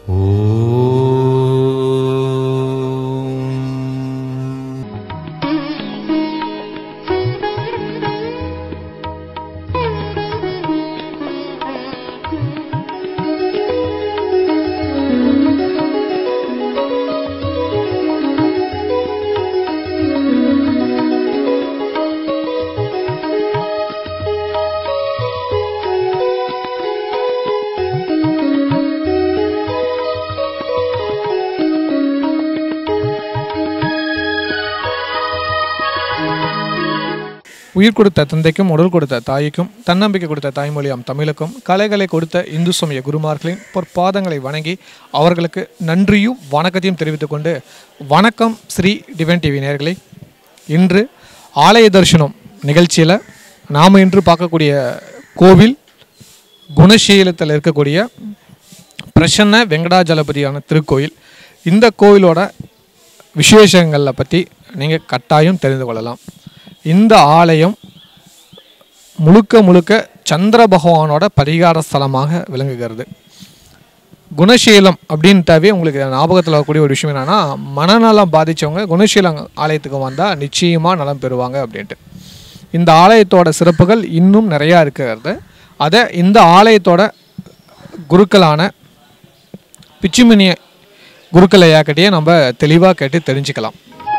உயிர் கொடுத்த தந்தைக்கும் உடல் கொடுத்த தாய்க்கும் தன்னம்பிக்கை கொடுத்த தாய்மொழியாம் தமிழுக்கும் கலைகளை கொடுத்த இந்து சமய குருமார்களின் பொற்பாதங்களை வணங்கி அவர்களுக்கு நன்றியும் வணக்கத்தையும் தெரிவித்துக் கொண்டு வணக்கம் ஸ்ரீ டிவன் டிவி நேயர்களே இன்று ஆலய தரிசனம் நிகழ்ச்சியில் நாம் இன்று பார்க்கக்கூடிய கோவில் குணசீலத்தில் இருக்கக்கூடிய பிரசன்ன வெங்கடாஜலபதியான திருக்கோயில் இந்த கோவிலோட விசேஷங்களை பற்றி நீங்கள் கட்டாயம் தெரிந்து கொள்ளலாம் இந்த ஆலயம் முழுக்க முழுக்க சந்திர பகவானோட பரிகார ஸ்தலமாக விளங்குகிறது குணசீலம் அப்படின்ட்டாவே உங்களுக்கு ஞாபகத்தில் வரக்கூடிய ஒரு விஷயம் என்னென்னா மனநலம் பாதித்தவங்க குணசீலம் ஆலயத்துக்கு வந்தால் நிச்சயமாக நலம் பெறுவாங்க அப்படின்ட்டு இந்த ஆலயத்தோட சிறப்புகள் இன்னும் நிறையா இருக்கிறது அதை இந்த ஆலயத்தோட குருக்களான பிச்சுமினிய குருக்கள் ஐயாக்கிட்டேயே நம்ம தெளிவாக கேட்டு தெரிஞ்சுக்கலாம்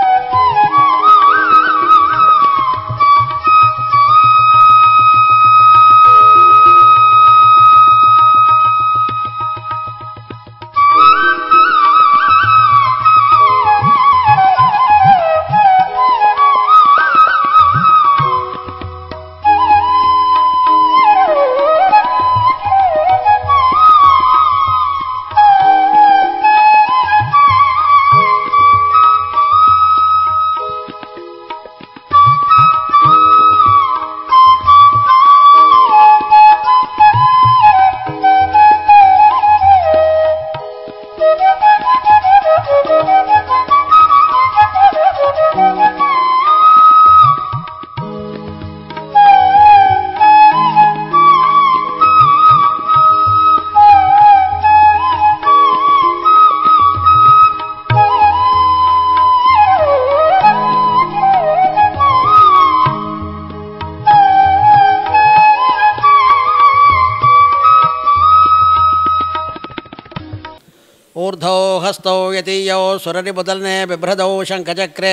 ऊर्धौ हस्तौ यतीयौ सुररिमुदल्ने बिभ्रदौ शङ्खचक्रे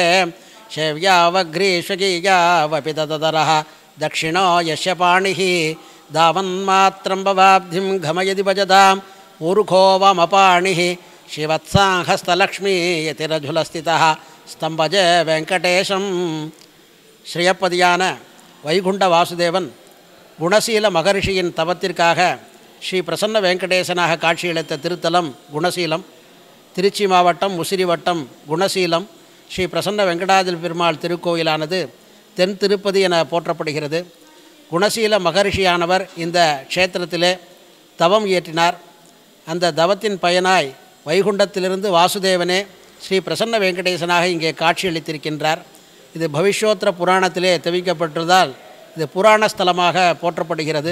शैव्यावघ्रीष्वकीयावपि तदरः दक्षिणो यस्य पाणिः धावन्मात्रं भवाब्धिं घमयदि भजताम् ऊरुखो वमपाणिः श्रीवत्साहस्तलक्ष्मी यतिरझुलस्थितः स्तम्भज வெங்கடேஷம் ஸ்ரீயப்பதியான வைகுண்ட வாசுதேவன் குணசீல மகரிஷியின் தவத்திற்காக ஸ்ரீ பிரசன்ன வெங்கடேசனாக காட்சியளித்த திருத்தலம் குணசீலம் திருச்சி மாவட்டம் முசிறி வட்டம் குணசீலம் ஸ்ரீ பிரசன்ன வெங்கடாஜல பெருமாள் திருக்கோயிலானது தென் திருப்பதி என போற்றப்படுகிறது குணசீல மகரிஷியானவர் இந்த க்ஷேத்திரத்திலே தவம் இயற்றினார் அந்த தவத்தின் பயனாய் வைகுண்டத்திலிருந்து வாசுதேவனே ஸ்ரீ பிரசன்ன வெங்கடேசனாக இங்கே காட்சியளித்திருக்கின்றார் இது பவிஷ்யோத்திர புராணத்திலே தெரிவிக்கப்பட்டதால் இது புராண ஸ்தலமாக போற்றப்படுகிறது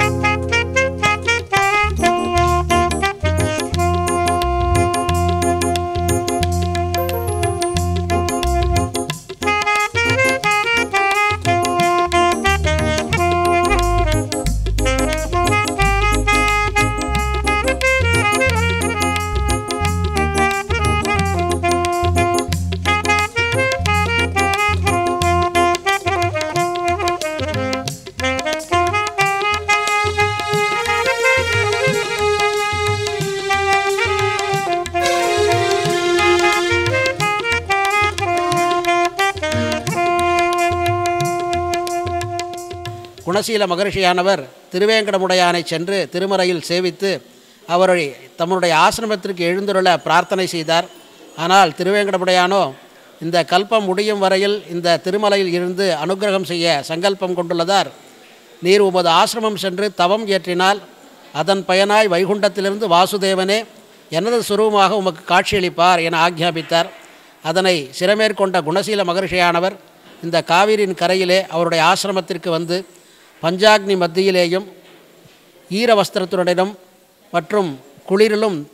குணசீல மகரிஷியானவர் திருவேங்கடமுடையானை சென்று திருமறையில் சேவித்து அவரை தம்முடைய ஆசிரமத்திற்கு எழுந்துருள பிரார்த்தனை செய்தார் ஆனால் திருவேங்கடமுடையானோ இந்த கல்பம் முடியும் வரையில் இந்த திருமலையில் இருந்து அனுக்கிரகம் செய்ய சங்கல்பம் கொண்டுள்ளதார் நீர் உமது ஆசிரமம் சென்று தவம் இயற்றினால் அதன் பயனாய் வைகுண்டத்திலிருந்து வாசுதேவனே எனது சுரூபமாக உமக்கு காட்சியளிப்பார் என ஆக்ஞாபித்தார் அதனை சிறமேற்கொண்ட குணசீல மகரிஷியானவர் இந்த காவிரியின் கரையிலே அவருடைய ஆசிரமத்திற்கு வந்து பஞ்சாக்னி மத்தியிலேயும் ஈர வஸ்திரத்துடனும் மற்றும் குளிரிலும்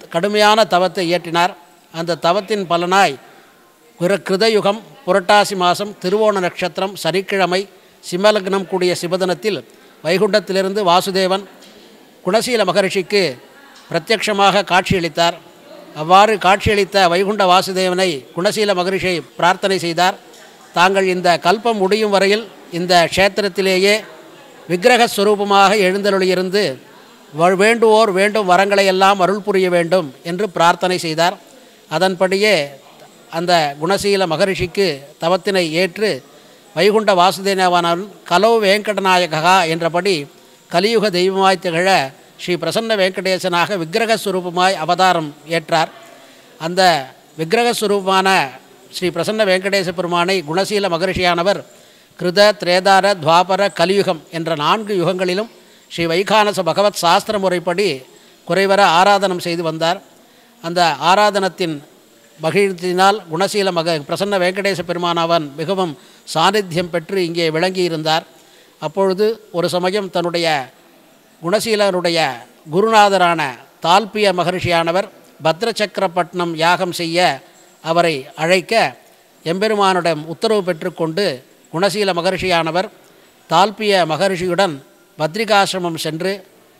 கடுமையான தவத்தை இயற்றினார் அந்த தவத்தின் பலனாய் பிற கிருதயுகம் புரட்டாசி மாதம் திருவோண நட்சத்திரம் சனிக்கிழமை சிம்மலக்னம் கூடிய சிவதனத்தில் வைகுண்டத்திலிருந்து வாசுதேவன் குணசீல மகரிஷிக்கு பிரத்யக்ஷமாக காட்சியளித்தார் அவ்வாறு காட்சியளித்த வைகுண்ட வாசுதேவனை குணசீல மகரிஷியை பிரார்த்தனை செய்தார் தாங்கள் இந்த கல்பம் முடியும் வரையில் இந்த க்ஷேத்திரத்திலேயே விக்கிரக ஸ்வரூபமாக எழுந்தருளியிருந்து வ- வேண்டுவோர் வேண்டும் வரங்களை எல்லாம் அருள் புரிய வேண்டும் என்று பிரார்த்தனை செய்தார் அதன்படியே அந்த குணசீல மகரிஷிக்கு தவத்தினை ஏற்று வைகுண்ட வாசுதேவனான் கலோ வேங்கடநாயகா என்றபடி கலியுக தெய்வமாய் திகழ ஸ்ரீ பிரசன்ன வெங்கடேசனாக விக்கிரக ஸ்வரூபமாய் அவதாரம் ஏற்றார் அந்த விக்கிரக ஸ்வரூபமான ஸ்ரீ பிரசன்ன வெங்கடேச பெருமானை குணசீல மகரிஷியானவர் கிருத திரேதார துவாபர கலியுகம் என்ற நான்கு யுகங்களிலும் ஸ்ரீ வைகானச பகவத் சாஸ்திர முறைப்படி குறைவர ஆராதனம் செய்து வந்தார் அந்த ஆராதனத்தின் மகிழ்ச்சியினால் குணசீல மக பிரசன்ன வெங்கடேச பெருமானவன் மிகவும் சாநித்தியம் பெற்று இங்கே விளங்கியிருந்தார் அப்பொழுது ஒரு சமயம் தன்னுடைய குணசீலனுடைய குருநாதரான தால்பிய மகரிஷியானவர் பத்ரசக்கரப்பட்டினம் யாகம் செய்ய அவரை அழைக்க எம்பெருமானிடம் உத்தரவு பெற்றுக்கொண்டு குணசீல மகரிஷியானவர் தால்பிய மகரிஷியுடன் பத்ரிகாசிரமம் சென்று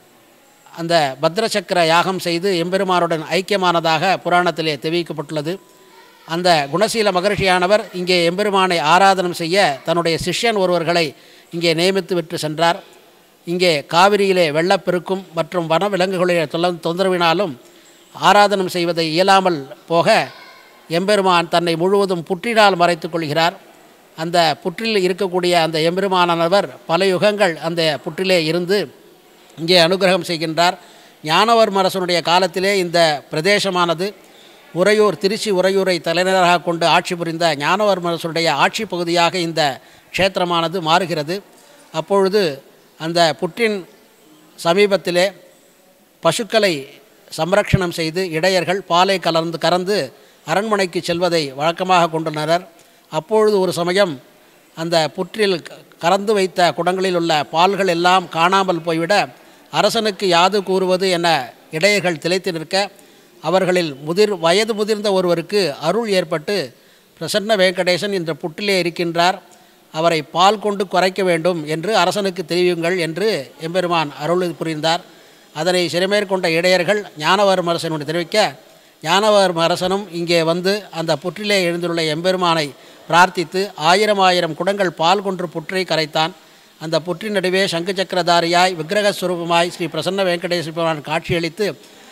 அந்த பத்ரசக்கர யாகம் செய்து எம்பெருமானுடன் ஐக்கியமானதாக புராணத்திலே தெரிவிக்கப்பட்டுள்ளது அந்த குணசீல மகரிஷியானவர் இங்கே எம்பெருமானை ஆராதனம் செய்ய தன்னுடைய சிஷ்யன் ஒருவர்களை இங்கே நியமித்து விட்டு சென்றார் இங்கே காவிரியிலே வெள்ளப்பெருக்கும் மற்றும் வனவிலங்குகளுடைய தொல்ல தொந்தரவினாலும் ஆராதனம் செய்வதை இயலாமல் போக எம்பெருமான் தன்னை முழுவதும் புற்றினால் மறைத்துக் கொள்கிறார் அந்த புற்றில் இருக்கக்கூடிய அந்த எம்பெருமானவர் பல யுகங்கள் அந்த புற்றிலே இருந்து இங்கே அனுகிரகம் செய்கின்றார் ஞானவர்ம அரசனுடைய காலத்திலே இந்த பிரதேசமானது உறையூர் திருச்சி உறையூரை தலைநகராக கொண்டு ஆட்சி புரிந்த ஞானவர்ம அரசனுடைய ஆட்சி பகுதியாக இந்த க்ஷேத்திரமானது மாறுகிறது அப்பொழுது அந்த புற்றின் சமீபத்திலே பசுக்களை சம்ரக்ஷணம் செய்து இடையர்கள் பாலை கலந்து கறந்து அரண்மனைக்கு செல்வதை வழக்கமாக கொண்டுள்ளனர் அப்பொழுது ஒரு சமயம் அந்த புற்றில் க- கறந்து வைத்த குடங்களில் உள்ள பால்கள் எல்லாம் காணாமல் போய்விட அரசனுக்கு யாது கூறுவது என இடையர்கள் திளைத்து நிற்க அவர்களில் முதிர் வயது முதிர்ந்த ஒருவருக்கு அருள் ஏற்பட்டு பிரசன்ன வெங்கடேசன் இந்த புற்றிலே இருக்கின்றார் அவரை பால் கொண்டு குறைக்க வேண்டும் என்று அரசனுக்கு தெரிவியுங்கள் என்று எம்பெருமான் அருள் புரிந்தார் அதனை சிறைமேற்கொண்ட இடையர்கள் ஞானவர்ம அரசனுடைய தெரிவிக்க ஞானவர்ம அரசனும் இங்கே வந்து அந்த புற்றிலே எழுந்துள்ள எம்பெருமானை பிரார்த்தித்து ஆயிரம் ஆயிரம் குடங்கள் பால் கொன்று புற்றை கரைத்தான் அந்த புற்றின் நடுவே சங்கு சக்கரதாரியாய் விக்கிரக ஸ்வரூபமாய் ஸ்ரீ பிரசன்ன வெங்கடேஸ்வர பெருமான் காட்சியளித்து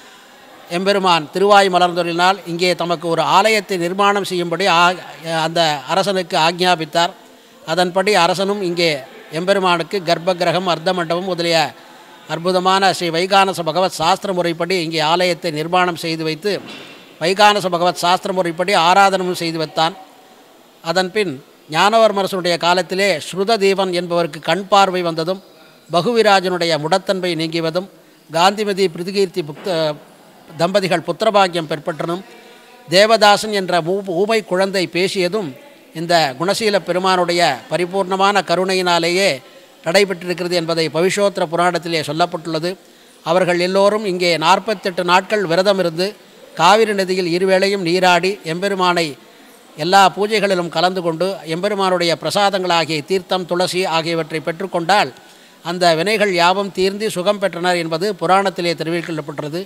எம்பெருமான் திருவாய் மலர்ந்தொழினால் இங்கே தமக்கு ஒரு ஆலயத்தை நிர்மாணம் செய்யும்படி ஆ- அந்த அரசனுக்கு ஆக்ஞாபித்தார் அதன்படி அரசனும் இங்கே எம்பெருமானுக்கு கர்ப்பகிரகம் அர்த்த மண்டபம் முதலிய அற்புதமான ஸ்ரீ வைகானச பகவத் சாஸ்திர முறைப்படி இங்கே ஆலயத்தை நிர்மாணம் செய்து வைத்து வைகானச பகவத் சாஸ்திர முறைப்படி ஆராதனமும் செய்து வைத்தான் அதன்பின் ஞானவர்மரசனுடைய காலத்திலே ஸ்ருததீவன் என்பவருக்கு கண் பார்வை வந்ததும் பகுவிராஜனுடைய முடத்தன்மை நீங்கியதும் காந்திமதி பிருதிகீர்த்தி புக்த தம்பதிகள் புத்திரபாக்கியம் பெற்பட்டனும் தேவதாசன் என்ற மூ ஊமை குழந்தை பேசியதும் இந்த குணசீல பெருமானுடைய பரிபூர்ணமான கருணையினாலேயே நடைபெற்றிருக்கிறது என்பதை பவிஷோத்திர புராணத்திலே சொல்லப்பட்டுள்ளது அவர்கள் எல்லோரும் இங்கே நாற்பத்தெட்டு நாட்கள் விரதம் இருந்து காவிரி நதியில் இருவேளையும் நீராடி எம்பெருமானை எல்லா பூஜைகளிலும் கலந்து கொண்டு எம்பெருமானுடைய பிரசாதங்களாகிய தீர்த்தம் துளசி ஆகியவற்றை பெற்றுக்கொண்டால் அந்த வினைகள் யாவும் தீர்ந்து சுகம் பெற்றனர் என்பது புராணத்திலே தெரிவிக்கப்பட்டுள்ளது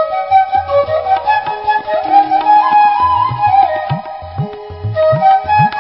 Thank you.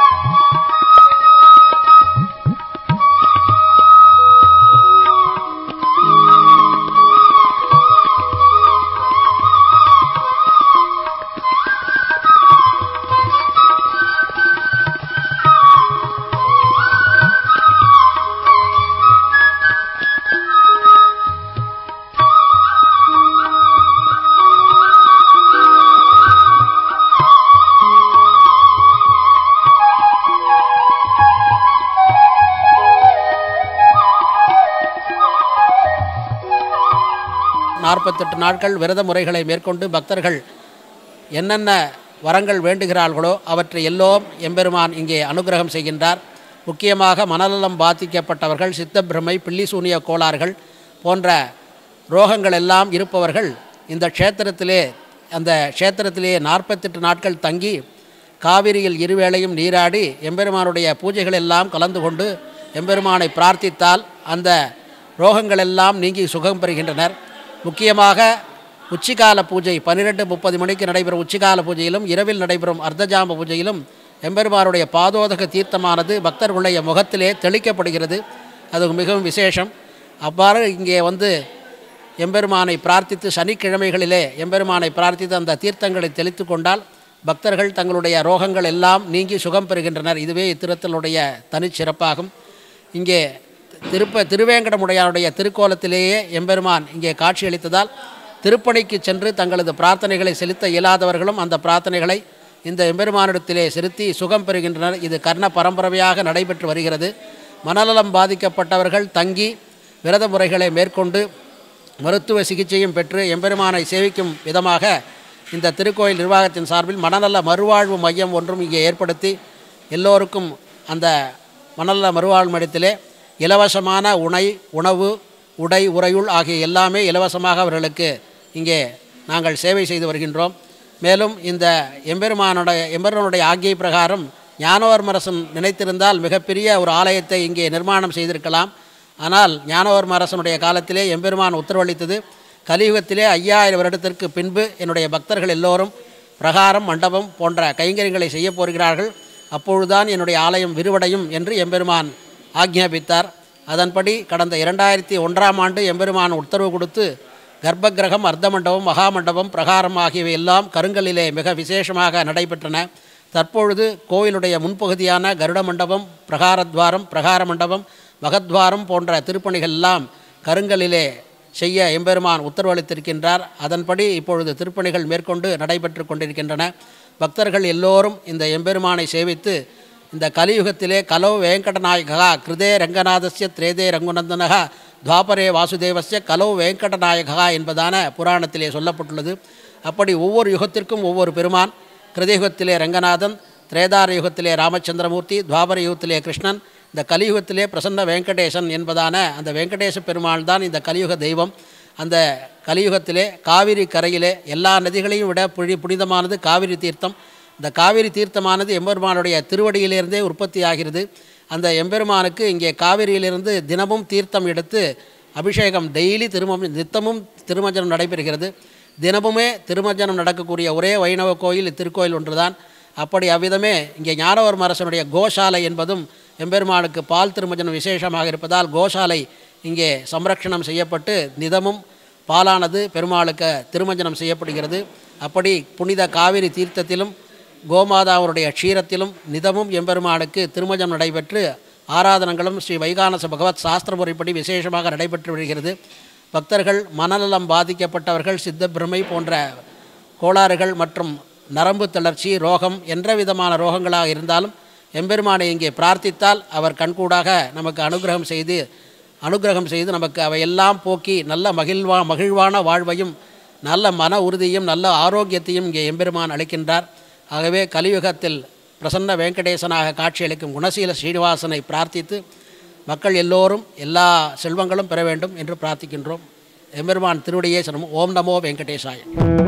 நாற்பத்தெட்டு நாட்கள் விரத முறைகளை மேற்கொண்டு பக்தர்கள் என்னென்ன வரங்கள் வேண்டுகிறார்களோ அவற்றை எல்லோரும் எம்பெருமான் இங்கே அனுகிரகம் செய்கின்றார் முக்கியமாக மனநலம் பாதிக்கப்பட்டவர்கள் சித்தப்பிரமை பில்லிசூனிய கோளாறுகள் போன்ற ரோகங்கள் எல்லாம் இருப்பவர்கள் இந்த க்ஷேத்திரத்திலே அந்த க்ஷேத்திரத்திலே நாற்பத்தெட்டு நாட்கள் தங்கி காவிரியில் இருவேளையும் நீராடி எம்பெருமானுடைய பூஜைகள் எல்லாம் கலந்து கொண்டு எம்பெருமானை பிரார்த்தித்தால் அந்த ரோகங்கள் எல்லாம் நீங்கி சுகம் பெறுகின்றனர் முக்கியமாக உச்சிகால பூஜை பன்னிரெண்டு முப்பது மணிக்கு நடைபெறும் உச்சிகால பூஜையிலும் இரவில் நடைபெறும் அர்த்தஜாம பூஜையிலும் எம்பெருமானுடைய பாதோதக தீர்த்தமானது பக்தர்களுடைய முகத்திலே தெளிக்கப்படுகிறது அது மிகவும் விசேஷம் அவ்வாறு இங்கே வந்து எம்பெருமானை பிரார்த்தித்து சனிக்கிழமைகளிலே எம்பெருமானை பிரார்த்தித்து அந்த தீர்த்தங்களை தெளித்து கொண்டால் பக்தர்கள் தங்களுடைய ரோகங்கள் எல்லாம் நீங்கி சுகம் பெறுகின்றனர் இதுவே இத்திருத்தலுடைய தனிச்சிறப்பாகும் இங்கே திருப்ப திருவேங்கடமுடையாருடைய திருக்கோலத்திலேயே எம்பெருமான் இங்கே காட்சியளித்ததால் திருப்பணிக்கு சென்று தங்களது பிரார்த்தனைகளை செலுத்த இயலாதவர்களும் அந்த பிரார்த்தனைகளை இந்த எம்பெருமானிடத்திலே செலுத்தி சுகம் பெறுகின்றனர் இது கர்ண பரம்பரையாக நடைபெற்று வருகிறது மனநலம் பாதிக்கப்பட்டவர்கள் தங்கி விரத முறைகளை மேற்கொண்டு மருத்துவ சிகிச்சையும் பெற்று எம்பெருமானை சேவிக்கும் விதமாக இந்த திருக்கோயில் நிர்வாகத்தின் சார்பில் மனநல மறுவாழ்வு மையம் ஒன்றும் இங்கே ஏற்படுத்தி எல்லோருக்கும் அந்த மனநல மறுவாழ்வு மையத்திலே இலவசமான உணை உணவு உடை உறையுள் ஆகிய எல்லாமே இலவசமாக அவர்களுக்கு இங்கே நாங்கள் சேவை செய்து வருகின்றோம் மேலும் இந்த எம்பெருமானுடைய எம்பெருமானுடைய ஆகிய பிரகாரம் ஞானவர்மரசன் நினைத்திருந்தால் மிகப்பெரிய ஒரு ஆலயத்தை இங்கே நிர்மாணம் செய்திருக்கலாம் ஆனால் ஞானவர்ம அரசனுடைய காலத்திலே எம்பெருமான் உத்தரவளித்தது கலியுகத்திலே ஐயாயிரம் வருடத்திற்கு பின்பு என்னுடைய பக்தர்கள் எல்லோரும் பிரகாரம் மண்டபம் போன்ற கைங்கரியங்களை செய்ய போகிறார்கள் அப்பொழுதுதான் என்னுடைய ஆலயம் விரிவடையும் என்று எம்பெருமான் ஆக்ஞாபித்தார் அதன்படி கடந்த இரண்டாயிரத்தி ஒன்றாம் ஆண்டு எம்பெருமான் உத்தரவு கொடுத்து கர்ப்பகிரகம் அர்த்த மண்டபம் மகாமண்டபம் பிரகாரம் ஆகியவை எல்லாம் கருங்கல்லிலே மிக விசேஷமாக நடைபெற்றன தற்பொழுது கோயிலுடைய முன்பகுதியான கருட மண்டபம் பிரகாரத்வாரம் பிரகார மண்டபம் மகத்வாரம் போன்ற திருப்பணிகள் எல்லாம் கருங்கல்லிலே செய்ய எம்பெருமான் உத்தரவளித்திருக்கின்றார் அதன்படி இப்பொழுது திருப்பணிகள் மேற்கொண்டு நடைபெற்று கொண்டிருக்கின்றன பக்தர்கள் எல்லோரும் இந்த எம்பெருமானை சேவித்து இந்த கலியுகத்திலே கலோ வெங்கடநாயகா கிருதே ரங்கநாதஸ்ய திரேதே ரங்குநந்தனகா துவாபரே வாசுதேவஸ்ய கலோ வெங்கடநாயகா என்பதான புராணத்திலே சொல்லப்பட்டுள்ளது அப்படி ஒவ்வொரு யுகத்திற்கும் ஒவ்வொரு பெருமான் கிருதயுகத்திலே ரங்கநாதன் திரேதார யுகத்திலே ராமச்சந்திரமூர்த்தி துவாபர யுகத்திலே கிருஷ்ணன் இந்த கலியுகத்திலே பிரசன்ன வெங்கடேசன் என்பதான அந்த வெங்கடேச பெருமாள் தான் இந்த கலியுக தெய்வம் அந்த கலியுகத்திலே காவிரி கரையிலே எல்லா நதிகளையும் விட புனி புனிதமானது காவிரி தீர்த்தம் இந்த காவிரி தீர்த்தமானது எம்பெருமானுடைய திருவடியிலிருந்தே உற்பத்தி ஆகிறது அந்த எம்பெருமானுக்கு இங்கே காவிரியிலிருந்து தினமும் தீர்த்தம் எடுத்து அபிஷேகம் டெய்லி திருமம் நித்தமும் திருமஞ்சனம் நடைபெறுகிறது தினமுமே திருமஞ்சனம் நடக்கக்கூடிய ஒரே வைணவ கோயில் திருக்கோயில் ஒன்றுதான் அப்படி அவ்விதமே இங்கே ஞானவர்ம அரசனுடைய கோசாலை என்பதும் எம்பெருமானுக்கு பால் திருமஞ்சனம் விசேஷமாக இருப்பதால் கோசாலை இங்கே சம்ரக்ஷணம் செய்யப்பட்டு நிதமும் பாலானது பெருமாளுக்கு திருமஞ்சனம் செய்யப்படுகிறது அப்படி புனித காவிரி தீர்த்தத்திலும் கோமாதாவுடைய க்ஷீரத்திலும் நிதமும் எம்பெருமானுக்கு திருமஞ்சம் நடைபெற்று ஆராதனங்களும் ஸ்ரீ வைகானச பகவத் சாஸ்திர முறைப்படி விசேஷமாக நடைபெற்று வருகிறது பக்தர்கள் மனநலம் பாதிக்கப்பட்டவர்கள் சித்தப்பிரமை போன்ற கோளாறுகள் மற்றும் நரம்பு தளர்ச்சி ரோகம் என்ற விதமான ரோகங்களாக இருந்தாலும் எம்பெருமானை இங்கே பிரார்த்தித்தால் அவர் கண்கூடாக நமக்கு அனுகிரகம் செய்து அனுகிரகம் செய்து நமக்கு அவையெல்லாம் போக்கி நல்ல மகிழ்வா மகிழ்வான வாழ்வையும் நல்ல மன உறுதியும் நல்ல ஆரோக்கியத்தையும் இங்கே எம்பெருமான் அளிக்கின்றார் ஆகவே கலியுகத்தில் பிரசன்ன வெங்கடேசனாக காட்சியளிக்கும் குணசீல ஸ்ரீனிவாசனை பிரார்த்தித்து மக்கள் எல்லோரும் எல்லா செல்வங்களும் பெற வேண்டும் என்று பிரார்த்திக்கின்றோம் எம்பெருமான் திருவடியே சரணம் ஓம் நமோ வெங்கடேசாய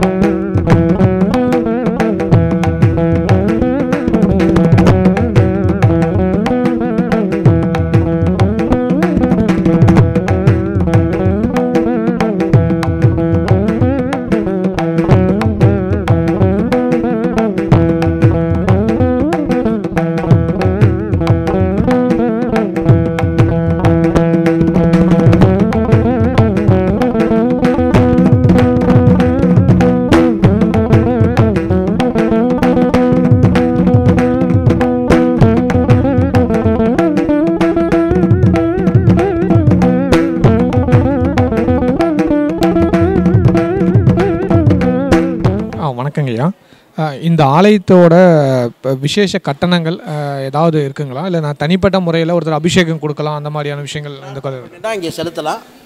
ஆ வணக்கங்கய்யா ஆ, இந்த ஆலயத்தோட ப- விசேஷ கட்டணங்கள் ஆ, ஏதாவது இருக்குங்களா இல்லை நான் தனிப்பட்ட முறையில் ஒருத்தர் அபிஷேகம் கொடுக்கலாம் அந்த மாதிரியான விஷயங்கள் இந்த கதை தான் இங்கே செலுத்தலாம்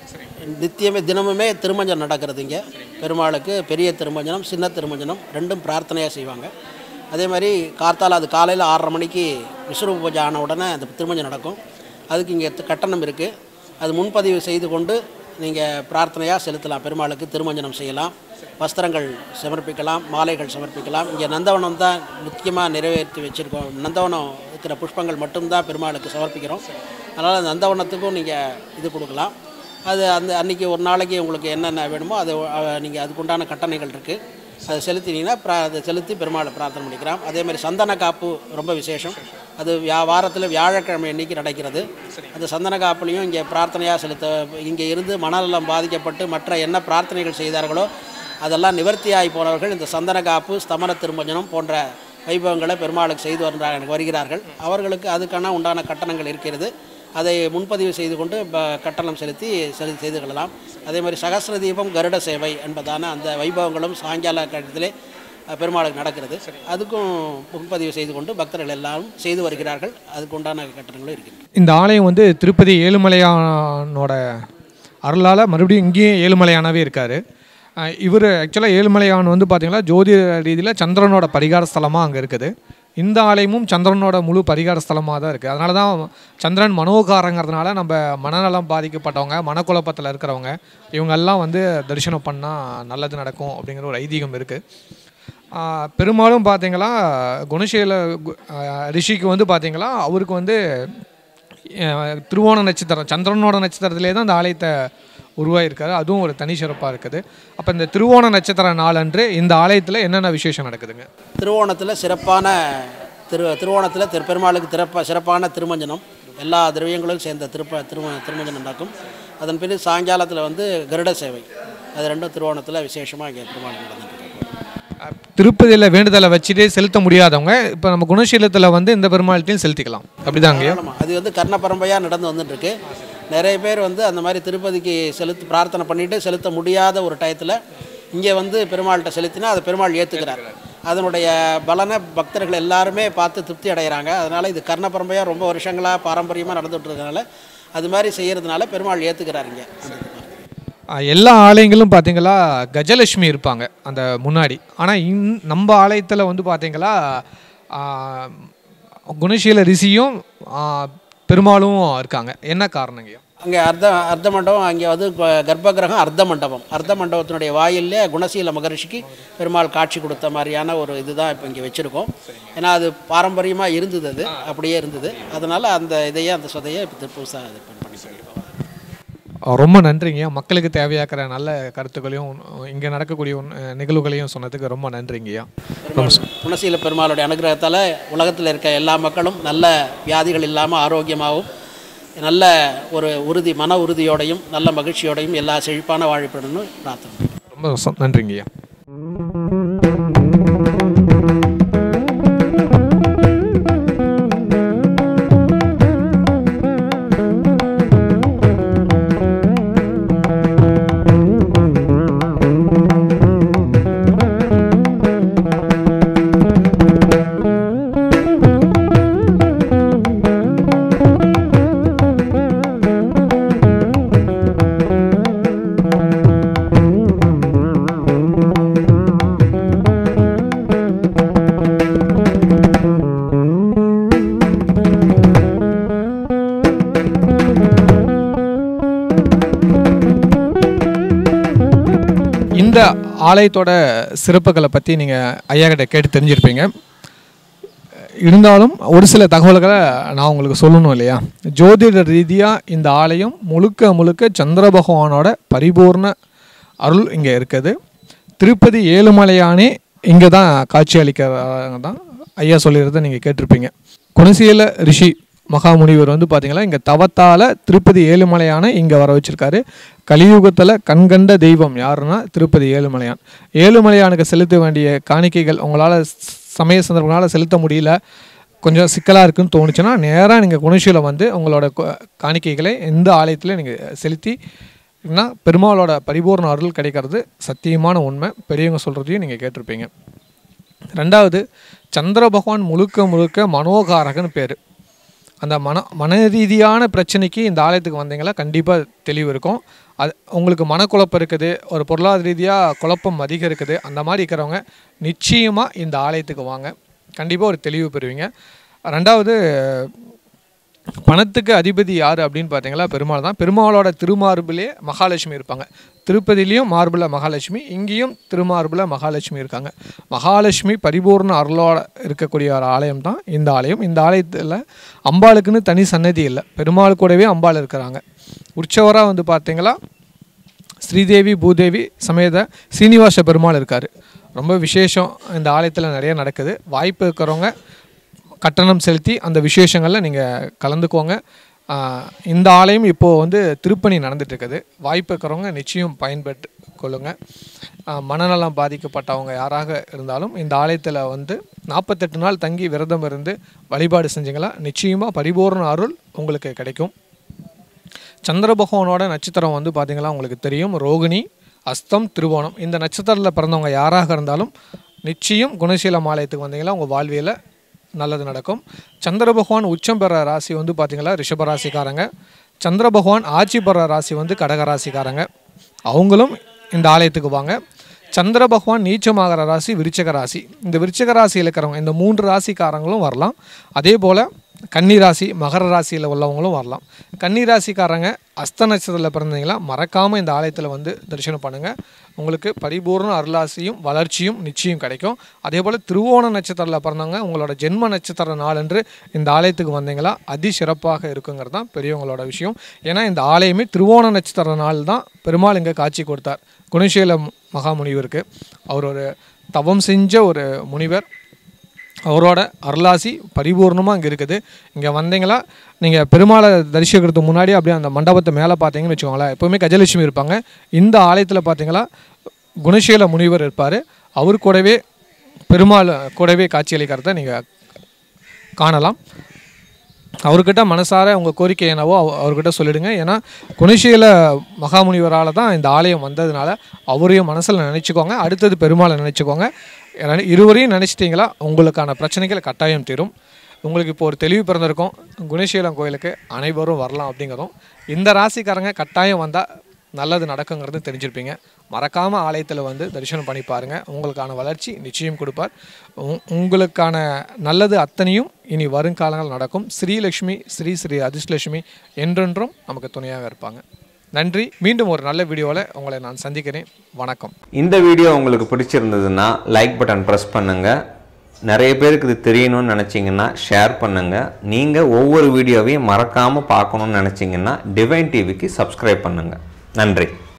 நித்தியமே தினமுமே திருமஞ்சனம் நடக்கிறது இங்கே பெருமாளுக்கு பெரிய திருமஞ்சனம் சின்ன திருமஞ்சனம் ரெண்டும் பிரார்த்தனையாக செய்வாங்க அதே மாதிரி கார்த்தால அது காலையில் ஆறரை மணிக்கு விஸ்வரூப பூஜை ஆன உடனே அந்த திருமஞ்சனம் நடக்கும் அதுக்கு இங்கே கட்டணம் இருக்குது அது முன்பதிவு செய்து கொண்டு நீங்கள் பிரார்த்தனையாக செலுத்தலாம் பெருமாளுக்கு திருமஞ்சனம் செய்யலாம் வஸ்திரங்கள் சமர்ப்பிக்கலாம் மாலைகள் சமர்ப்பிக்கலாம் இங்கே நந்தவனம் தான் முக்கியமாக நிறைவேற்றி வச்சுருக்கோம் நந்தவனம் இருக்கிற புஷ்பங்கள் மட்டும்தான் பெருமாளுக்கு சமர்ப்பிக்கிறோம் அதனால் நந்தவனத்துக்கும் நீங்கள் இது கொடுக்கலாம் அது அந்த அன்றைக்கி ஒரு நாளைக்கு உங்களுக்கு என்னென்ன வேணுமோ அது நீங்கள் அதுக்குண்டான கட்டணைகள் இருக்குது அதை செலுத்தினீங்கன்னா ப்ரா அதை செலுத்தி பெருமாளை பிரார்த்தனை பண்ணிக்கலாம் அதே மாதிரி சந்தன காப்பு ரொம்ப விசேஷம் அது வியா வாரத்தில் வியாழக்கிழமை அன்னைக்கு நடக்கிறது அந்த சந்தன காப்புலையும் இங்கே பிரார்த்தனையாக செலுத்த இங்கே இருந்து மனநலம் பாதிக்கப்பட்டு மற்ற என்ன பிரார்த்தனைகள் செய்தார்களோ அதெல்லாம் நிவர்த்தியாகி போனவர்கள் இந்த சந்தன காப்பு ஸ்தமன திருமஞ்சனம் போன்ற வைபவங்களை பெருமாளுக்கு செய்து வருகிறார்கள் வருகிறார்கள் அவர்களுக்கு அதுக்கான உண்டான கட்டணங்கள் இருக்கிறது அதை முன்பதிவு செய்து கொண்டு ப கட்டணம் செலுத்தி செலு செய்து கொள்ளலாம் அதே மாதிரி சகஸ்ர தீபம் கருட சேவை என்பதான அந்த வைபவங்களும் சாயங்கால கட்டத்திலே அஹ், பெருமாளுக்கு நடக்கிறது அதுக்கும் முன்பதிவு செய்து கொண்டு பக்தர்கள் எல்லாரும் செய்து வருகிறார்கள் அதுக்கு உண்டான கட்டணங்களும் இருக்கிறது இந்த ஆலயம் வந்து திருப்பதி ஏழுமலையானோட அருளால் மறுபடியும் இங்கேயும் ஏழுமலையானாவே இருக்கார் இவர் ஆக்சுவலாக ஏழுமலையான் வந்து பார்த்தீங்கன்னா ஜோதிட ரீதியில் சந்திரனோட பரிகார ஸ்தலமாக அங்கே இருக்குது இந்த ஆலயமும் சந்திரனோட முழு பரிகார ஸ்தலமாக தான் இருக்குது அதனால தான் சந்திரன் மனோகாரங்கிறதுனால நம்ம மனநலம் பாதிக்கப்பட்டவங்க மனக்குழப்பத்தில் இருக்கிறவங்க இவங்கெல்லாம் வந்து தரிசனம் பண்ணால் நல்லது நடக்கும் அப்படிங்கிற ஒரு ஐதீகம் இருக்குது ஆஹ் பெரும்பாலும் பார்த்தீங்களா குணசீல கு- ஆஹ் ரிஷிக்கு வந்து பார்த்தீங்களா அவருக்கு வந்து ஆஹ் திருவோண நட்சத்திரம் சந்திரனோட நட்சத்திரத்திலே தான் இந்த ஆலயத்தை உருவாகியிருக்காரு அதுவும் ஒரு தனி சிறப்பாக இருக்குது அப்போ இந்த திருவோண நட்சத்திர நாளன்று இந்த ஆலயத்தில் என்னென்ன விசேஷம் நடக்குதுங்க திருவோணத்தில் சிறப்பான திரு திருவோணத்தில் திரு பெருமாளுக்கு திறப்ப சிறப்பான திருமஞ்சனம் எல்லா திரவியங்களும் சேர்ந்த திருப்ப திரும திருமஞ்சனம் நடக்கும் அதன் பிறகு சாயங்காலத்தில் வந்து கருட சேவை அது ரெண்டும் திருவோணத்தில் விசேஷமாக இங்கே பெருமாள் நடந்துட்டு இருக்கு. திருப்பதியில் வேண்டுதலை வச்சுட்டே செலுத்த முடியாதவங்க இப்போ நம்ம குணசீலத்தில் வந்து இந்த பெருமாள்கிட்டையும் செலுத்திக்கலாம் அப்படிதாங்க ஆமாம் அது வந்து கர்ண பரம்பரையாக நடந்து வந்துட்டுருக்கு நிறைய பேர் வந்து அந்த மாதிரி திருப்பதிக்கு செலுத்து பிரார்த்தனை பண்ணிட்டு செலுத்த முடியாத ஒரு டயத்தில் இங்கே வந்து பெருமாள்கிட்ட செலுத்தினா அதை பெருமாள் ஏற்றுக்கிறார் அதனுடைய பலனை பக்தர்கள் எல்லாருமே பார்த்து திருப்தி அடைகிறாங்க அதனால் இது கர்ண பரம்பரையாக ரொம்ப வருஷங்களாக பாரம்பரியமாக நடந்துட்டு இருக்கறதுனால அது மாதிரி செய்கிறதுனால பெருமாள் ஏற்றுக்கிறார் இங்கே ஆஹ் எல்லா ஆலயங்களும் பார்த்தீங்களா கஜலட்சுமி இருப்பாங்க அந்த முன்னாடி ஆனால் இன் நம்ம ஆலயத்தில் வந்து பார்த்தீங்களா ஆஹ் குணசீல ரிஷியும் ஆஹ் பெருமாளும் இருக்காங்க என்ன காரணங்கய்யா அங்கே அர்த்த அர்த்த மண்டபம் அங்கே வந்து க- கர்ப்பகிரகம் அர்த்த மண்டபம் அர்த்த மண்டபத்தினுடைய வாயிலே குணசீல மகரிஷிக்கு பெருமாள் காட்சி கொடுத்த மாதிரியான ஒரு இதுதான் இப்போ இங்கே வச்சுருக்கோம் ஏன்னா அது பாரம்பரியமாக இருந்தது அது அப்படியே இருந்தது அதனால் அந்த இதையே அந்த சொதையை இப்போ புதுசாக இது பண்ணி பண்ணி பண்ணியிருக்கோம் ஆஹ் ரொம்ப நன்றிங்கய்யா மக்களுக்கு தேவையாக்கிற நல்ல கருத்துக்களையும் இங்கே நடக்கக்கூடிய உண்- நிகழ்வுகளையும் சொன்னதுக்கு ரொம்ப நன்றிங்கய்யா பெருமாள் குணசீல பெருமாளுடைய அனுகிரகத்தால் உலகத்தில் இருக்க எல்லா மக்களும் நல்ல வியாதிகள் இல்லாமல் ஆரோக்கியமாகவும் நல்ல ஒரு உறுதி மன உறுதியோடையும் நல்ல மகிழ்ச்சியோடையும் எல்லா செழிப்பான வாழிப்படணும்னு பிரார்த்தனை ரொம்ப ச- நன்றிங்கய்யா இந்த ஆலயத்தோட சிறப்புகளை பற்றி நீங்கள் ஐயா கிட்ட கேட்டு தெரிஞ்சிருப்பீங்க இருந்தாலும் ஒரு சில தகவல்களை நான் உங்களுக்கு சொல்லணும் இல்லையா ஜோதிட ரீதியாக இந்த ஆலயம் முழுக்க முழுக்க சந்திர பகவானோட பரிபூர்ண அருள் இங்கே இருக்குது திருப்பதி ஏழுமலையானே இங்கே தான் காட்சி அளிக்கிறாங்க தான் ஐயா சொல்லியிருந்த நீங்கள் கேட்டிருப்பீங்க குணசீல ரிஷி மகாமுனிவர் வந்து பார்த்தீங்கன்னா இங்கே தவத்தால் திருப்பதி ஏழுமலையானை இங்கே வர வச்சிருக்காரு கலியுகத்தில் கண்கண்ட தெய்வம் யாருன்னா திருப்பதி ஏழுமலையான் ஏழுமலையானுக்கு செலுத்த வேண்டிய காணிக்கைகள் உங்களால் சமய சந்தர்ப்பங்களால் செலுத்த முடியல கொஞ்சம் சிக்கலாக இருக்குன்னு தோணுச்சுன்னா நேராக நீங்கள் குணசீலம் வந்து உங்களோட கு- காணிக்கைகளை எந்த ஆலயத்தில் நீங்கள் செலுத்தி னா பெருமாளோட பரிபூர்ண அருள் கிடைக்கிறது சத்தியமான உண்மை பெரியவங்க சொல்கிறதையும் நீங்கள் கேட்டிருப்பீங்க ரெண்டாவது சந்திர பகவான் முழுக்க முழுக்க மனோகாரகன் பேர் அந்த மன மன ரீதியான பிரச்சனைக்கு இந்த ஆலயத்துக்கு வந்தீங்களா கண்டிப்பாக தெளிவு இருக்கும் அது உங்களுக்கு மனக்குழப்பம் இருக்குது ஒரு பொருளாதார ரீதியாக குழப்பம் அதிகம் இருக்குது அந்த மாதிரி இருக்கிறவங்க நிச்சயமாக இந்த ஆலயத்துக்கு வாங்க கண்டிப்பாக ஒரு தெளிவு பெறுவீங்க ரெண்டாவது பணத்துக்கு அதிபதி யார் அப்படின்னு பார்த்தீங்களா பெருமாள் தான் பெருமாளோட திருமார்பிலே மகாலட்சுமி இருப்பாங்க திருப்பதியிலையும் மார்பில் மகாலட்சுமி இங்கேயும் திருமார்பில் மகாலட்சுமி இருக்காங்க மகாலட்சுமி பரிபூர்ண அருளோட இருக்கக்கூடிய ஒரு ஆலயம் தான் இந்த ஆலயம் இந்த ஆலயத்தில் அம்பாளுக்குன்னு தனி சன்னதி இல்லை பெருமாள் கூடவே அம்பாள் இருக்கிறாங்க உற்சவராக வந்து பார்த்தீங்களா ஸ்ரீதேவி பூதேவி சமேத சீனிவாச பெருமாள் இருக்கார் ரொம்ப விசேஷம் இந்த ஆலயத்தில் நிறைய நடக்குது வாய்ப்பு இருக்கிறவங்க கட்டணம் செலுத்தி அந்த விசேஷங்களில் நீங்கள் கலந்துக்கோங்க ஆஹ் இந்த ஆலயம் இப்போது வந்து திருப்பணி நடந்துட்டு இருக்குது வாய்ப்பு இருக்கிறவங்க நிச்சயம் பயன்பெற்று கொள்ளுங்கள் ஆஹ் மனநலம் பாதிக்கப்பட்டவங்க யாராக இருந்தாலும் இந்த ஆலயத்தில் வந்து நாற்பத்தெட்டு நாள் தங்கி விரதம் இருந்து வழிபாடு செஞ்சீங்களா நிச்சயமாக பரிபூர்ண அருள் உங்களுக்கு கிடைக்கும் சந்திர பகவானோட நட்சத்திரம் வந்து பார்த்தீங்களா உங்களுக்கு தெரியும் ரோகிணி அஸ்தம் திருவோணம் இந்த நட்சத்திரத்தில் பிறந்தவங்க யாராக இருந்தாலும் நிச்சயம் குணசீலம் ஆலயத்துக்கு வந்தீங்களா உங்கள் வாழ்வியல நல்லது நடக்கும் சந்திர பகவான் உச்சம் பெற ராசி வந்து பார்த்தீங்களா ரிஷப ராசிக்காரங்க சந்திர பகவான் ஆட்சி பெற ராசி வந்து கடக ராசிக்காரங்க அவங்களும் இந்த ஆலயத்துக்கு வாங்க சந்திர பகவான் நீச்சமாகிற ராசி விருச்சக ராசி இந்த விருச்சக ராசியில் இருக்கிறவங்க இந்த மூன்று ராசிக்காரங்களும் வரலாம் அதே போல் கன்னி ராசி மகர ராசியில் உள்ளவங்களும் வரலாம் கன்னி ராசிக்காரங்க அஸ்த நட்சத்திரத்தில் பிறந்தீங்களா மறக்காமல் இந்த ஆலயத்தில் வந்து தரிசனம் பண்ணுங்கள் உங்களுக்கு பரிபூர்ண அருளாசியும் வளர்ச்சியும் நிச்சயம் கிடைக்கும் அதே போல் திருவோண நட்சத்திரத்தில் பிறந்தவங்க உங்களோட ஜென்ம நட்சத்திர நாளன்று இந்த ஆலயத்துக்கு வந்தீங்களா அதி சிறப்பாக இருக்குங்கிறது தான் பெரியவங்களோட விஷயம் ஏன்னா இந்த ஆலயமே திருவோண நட்சத்திர நாள் தான் பெருமாள் இங்கே காட்சி கொடுத்தார் குணசீல மகாமுனிவருக்கு அவர் ஒரு தவம் செஞ்ச ஒரு முனிவர் அவரோட அருளாசி பரிபூர்ணமாக இங்கே இருக்குது இங்கே வந்தீங்களா நீங்கள் பெருமாளை தரிசிக்கிறதுக்கு முன்னாடி அப்படியே அந்த மண்டபத்தை மேலே பார்த்தீங்கன்னு வச்சுக்கோங்களேன் எப்போவுமே கஜலட்சுமி இருப்பாங்க இந்த ஆலயத்தில் பார்த்தீங்களா குணசீல முனிவர் இருப்பார் அவர் கூடவே பெருமாள் கூடவே காட்சியளிக்கிறத நீங்கள் காணலாம் அவர்கிட்ட மனசார உங்கள் கோரிக்கை என்னவோ அவ- அவர்கிட்ட சொல்லிடுங்க ஏன்னா குணசீல மகாமுனிவரால் தான் இந்த ஆலயம் வந்ததுனால அவரையும் மனசில் நினச்சிக்கோங்க அடுத்தது பெருமாளை நினச்சிக்கோங்க ரெண்டு- இருவரையும் நினச்சிட்டிங்களா உங்களுக்கான பிரச்சனைகள் கட்டாயம் தீரும் உங்களுக்கு இப்போ ஒரு தெளிவு பிறந்திருக்கும் குணசீலம் கோயிலுக்கு அனைவரும் வரலாம் அப்படிங்கிறதும் இந்த ராசிக்காரங்க கட்டாயம் வந்தால் நல்லது நடக்குங்கிறது தெரிஞ்சிருப்பீங்க மறக்காமல் ஆலயத்தில் வந்து தரிசனம் பண்ணி பாருங்கள் உங்களுக்கான வளர்ச்சி நிச்சயம் கொடுப்பார் உ- உங்களுக்கான நல்லது அத்தனையும் இனி வருங்காலங்கள் நடக்கும் ஸ்ரீலக்ஷ்மி ஸ்ரீ ஸ்ரீ அதிர்ஷ்லட்சுமி என்றென்றும் நமக்கு துணையாக இருப்பாங்க நன்றி மீண்டும் ஒரு நல்ல வீடியோவில் உங்களை நான் சந்திக்கிறேன் வணக்கம் இந்த வீடியோ உங்களுக்கு பிடிச்சிருந்ததுன்னா லைக் பட்டன் ப்ரெஸ் பண்ணுங்கள் நிறைய பேருக்கு இது தெரியணும்னு நினச்சிங்கன்னா ஷேர் பண்ணுங்கள் நீங்கள் ஒவ்வொரு வீடியோவையும் மறக்காமல் பார்க்கணும்னு நினச்சிங்கன்னா டிவைன் டிவிக்கு சப்ஸ்கிரைப் பண்ணுங்கள் நன்றி